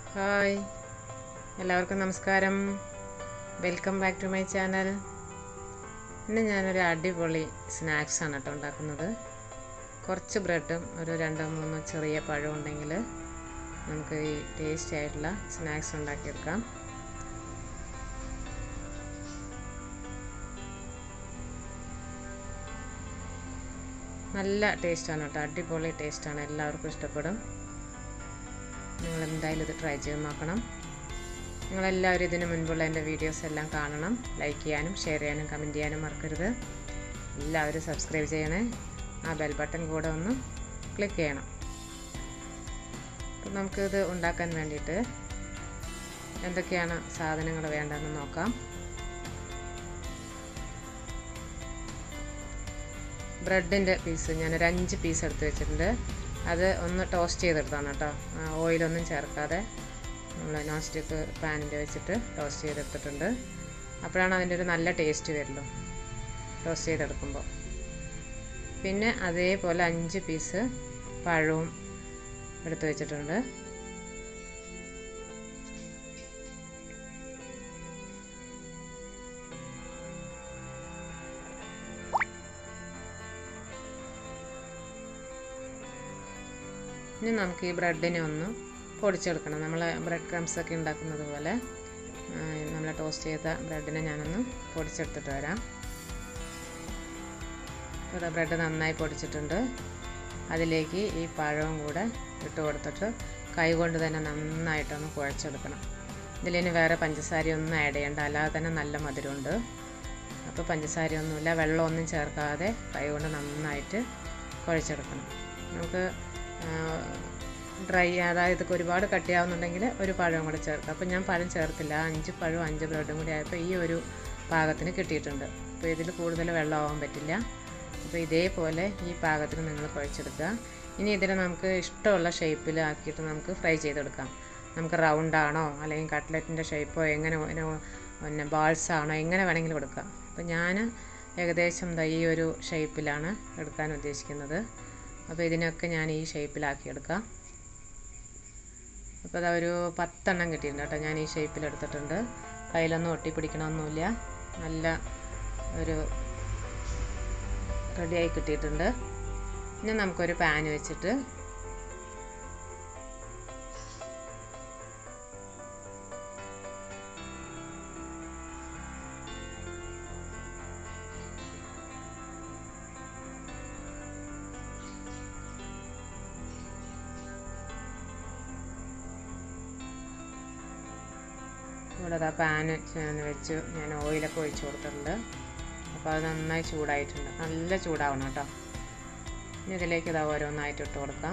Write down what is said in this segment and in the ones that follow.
hi എല്ലാവർക്കും നമസ്കാരം welcome back to my channel ഇന്ന് ഞാനൊരു അടിപൊളി സ്നാക്സാണ് കേട്ടോ ഉണ്ടാക്കുന്നത് കുറച്ച് ബ്രെഡും ഒരു രണ്ടോ മൂന്നോ ചെറിയ പഴം ഉണ്ടെങ്കിൽ നമുക്ക് ഈ ടേസ്റ്റി ആയിട്ടുള്ള സ്നാക്സ് ഉണ്ടാക്കിയെടുക്കാം നല്ല ടേസ്റ്റാണ് കേട്ടോ അടിപൊളി ടേസ്റ്റാണ് എല്ലാവർക്കും ഇഷ്ടപ്പെടും നിങ്ങൾ എന്തായാലും ഇത് ട്രൈ ചെയ്ത് നോക്കണം നിങ്ങളെല്ലാവരും ഇതിന് മുൻപുള്ള എൻ്റെ വീഡിയോസ് എല്ലാം കാണണം ലൈക്ക് ചെയ്യാനും ഷെയർ ചെയ്യാനും കമൻറ്റ് ചെയ്യാനും മറക്കരുത് എല്ലാവരും സബ്സ്ക്രൈബ് ചെയ്യണേ ആ ബെൽ ബട്ടൺ കൂടെ ഒന്ന് ക്ലിക്ക് ചെയ്യണം അപ്പം നമുക്കിത് ഉണ്ടാക്കാൻ വേണ്ടിയിട്ട് എന്തൊക്കെയാണ് സാധനങ്ങൾ വേണ്ടതെന്ന് നോക്കാം ബ്രെഡിൻ്റെ പീസ് ഞാനൊരു അഞ്ച് പീസ് എടുത്ത് വെച്ചിട്ടുണ്ട് അത് ഒന്ന് ടോസ്റ്റ് ചെയ്തെടുത്താണ് കേട്ടോ ഓയിലൊന്നും ചേർക്കാതെ നമ്മൾ നോൺ സ്റ്റിക്ക് പാനിൽ വെച്ചിട്ട് ടോസ്റ്റ് ചെയ്തെടുത്തിട്ടുണ്ട് അപ്പോഴാണ് അതിൻ്റെ ഒരു നല്ല ടേസ്റ്റ് വരുള്ളൂ ടോസ്റ്റ് ചെയ്തെടുക്കുമ്പോൾ പിന്നെ അതേപോലെ അഞ്ച് പീസ് പഴവും എടുത്ത് വെച്ചിട്ടുണ്ട് ഇനി നമുക്ക് ഈ ബ്രെഡിനെ ഒന്ന് പൊടിച്ചെടുക്കണം നമ്മൾ ബ്രെഡ് ക്രംസ് ഒക്കെ ഉണ്ടാക്കുന്നത് പോലെ നമ്മൾ ടോസ്റ്റ് ചെയ്ത ബ്രെഡിനെ ഞാനൊന്ന് പൊടിച്ചെടുത്തിട്ട് വരാം ഇവിടെ ബ്രെഡ് നന്നായി പൊടിച്ചിട്ടുണ്ട് അതിലേക്ക് ഈ പഴവും കൂടെ ഇട്ട് കൊടുത്തിട്ട് കൈ കൊണ്ട് തന്നെ നന്നായിട്ടൊന്ന് കുഴച്ചെടുക്കണം ഇതിലിനി വേറെ പഞ്ചസാരയൊന്നും ആഡ് ചെയ്യേണ്ട അല്ലാതെ തന്നെ നല്ല മധുരമുണ്ട് അപ്പോൾ പഞ്ചസാരയൊന്നുമില്ല വെള്ളമൊന്നും ചേർക്കാതെ കൈ കൊണ്ട് നന്നായിട്ട് കുഴച്ചെടുക്കണം നമുക്ക് ഡ്രൈ അതായത് ഒരുപാട് കട്ടിയാവുന്നുണ്ടെങ്കിൽ ഒരു പഴം കൂടെ ചേർക്കാം അപ്പോൾ ഞാൻ പഴം ചേർത്തില്ല അഞ്ച് പഴവും അഞ്ച് ബ്രെഡും കൂടി ആയപ്പോൾ ഈ ഒരു പാകത്തിന് കിട്ടിയിട്ടുണ്ട് അപ്പോൾ ഇതിൽ കൂടുതൽ വെള്ളമാവാൻ പറ്റില്ല അപ്പോൾ ഇതേപോലെ ഈ പാകത്തിന് നിങ്ങൾ കുഴച്ചെടുക്കുക ഇനി ഇതിനെ നമുക്ക് ഇഷ്ടമുള്ള ഷേപ്പിൽ ആക്കിയിട്ട് നമുക്ക് ഫ്രൈ ചെയ്തെടുക്കാം നമുക്ക് റൗണ്ട് ആണോ അല്ലെങ്കിൽ കട്ട്ലറ്റിൻ്റെ ഷേപ്പോ എങ്ങനെ പിന്നെ ബാൾസ് ആണോ എങ്ങനെ വേണമെങ്കിലും എടുക്കാം അപ്പോൾ ഞാൻ ഏകദേശം ഈ ഒരു ഷേപ്പിലാണ് എടുക്കാൻ ഉദ്ദേശിക്കുന്നത് അപ്പോൾ ഇതിനൊക്കെ ഞാൻ ഈ ഷേപ്പിലാക്കി എടുക്കാം അപ്പോൾ അതാ ഒരു പത്തെണ്ണം കിട്ടിയിട്ടുണ്ട് കേട്ടോ ഞാൻ ഈ ഷേപ്പിൽ എടുത്തിട്ടുണ്ട് കയ്യിലൊന്നും ഒട്ടിപ്പിടിക്കണമൊന്നുമില്ല നല്ല ഒരു റെഡിയായി കിട്ടിയിട്ടുണ്ട് ഇനി നമുക്കൊരു പാൻ വെച്ചിട്ട് ഇവിടെ അതാ പാന് വെച്ച് ഞാൻ ഓയിലൊക്കെ ഒഴിച്ച് കൊടുത്തിട്ടുണ്ട് അപ്പോൾ അത് നന്നായി ചൂടായിട്ടുണ്ട് നല്ല ചൂടാവണം കേട്ടോ ഇനി ഇതിലേക്ക് ഇതാ ഓരോന്നായിട്ട് ഇട്ട് കൊടുക്കാം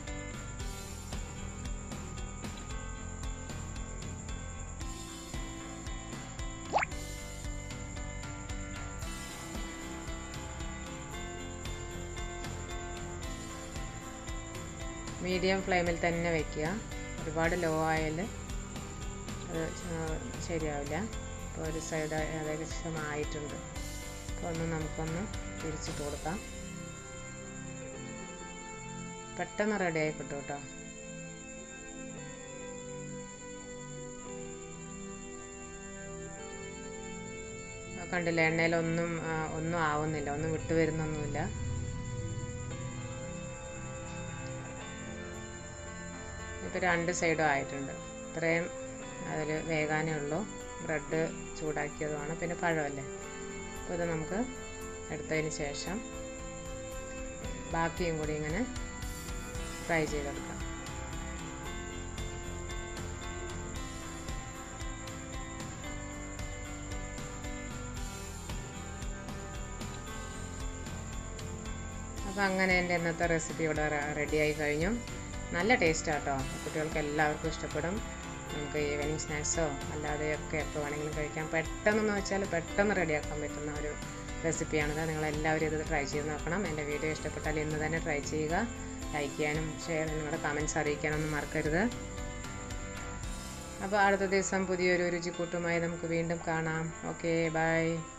മീഡിയം ഫ്ലെയിമിൽ തന്നെ വെക്കുക ഒരുപാട് ലോ ആയാൽ അത് ശരിയാവില്ല അപ്പോൾ ഒരു സൈഡ് ഏകദേശം ആയിട്ടുണ്ട് അപ്പോൾ ഒന്ന് നമുക്കൊന്ന് തിരിച്ചിട്ട് കൊടുക്കാം പെട്ടെന്ന് റെഡി ആയി കിട്ടും കേട്ടോ കണ്ടില്ല എണ്ണയിലൊന്നും ഒന്നും ആവുന്നില്ല ഒന്നും വിട്ടു വരുന്നൊന്നുമില്ല ഇപ്പോൾ രണ്ട് സൈഡും ആയിട്ടുണ്ട് ഇത്രയും അതിൽ വേകാനേ ഉള്ളൂ ബ്രെഡ് ചൂടാക്കിയതുമാണ് പിന്നെ പഴമല്ലേ അപ്പോൾ ഇത് നമുക്ക് എടുത്തതിന് ശേഷം ബാക്കിയും കൂടി ഇങ്ങനെ ഫ്രൈ ചെയ്തെടുക്കാം അപ്പോൾ അങ്ങനെ എൻ്റെ ഇന്നത്തെ റെസിപ്പി ഇവിടെ റെഡിയായി കഴിഞ്ഞു നല്ല ടേസ്റ്റ് ആട്ടോ കുട്ടികൾക്ക് എല്ലാവർക്കും ഇഷ്ടപ്പെടും നമുക്ക് ഈവനിങ് സ്നാക്സോ അല്ലാതെയൊക്കെ എപ്പോൾ വേണമെങ്കിലും കഴിക്കാം പെട്ടെന്നെന്ന് വെച്ചാൽ പെട്ടെന്ന് റെഡിയാക്കാൻ പറ്റുന്ന ഒരു റെസിപ്പിയാണിത് നിങ്ങളെല്ലാവരും ഇത് ട്രൈ ചെയ്ത് നോക്കണം എൻ്റെ വീഡിയോ ഇഷ്ടപ്പെട്ടാൽ ഇന്ന് തന്നെ ട്രൈ ചെയ്യുക ലൈക്ക് ചെയ്യാനും ഷെയർ നിങ്ങളുടെ കമൻറ്റ്സ് അറിയിക്കാനൊന്നും മറക്കരുത് അപ്പോൾ അടുത്ത ദിവസം പുതിയൊരു രുചിക്കൂട്ടുമായി നമുക്ക് വീണ്ടും കാണാം ഓക്കെ ബൈ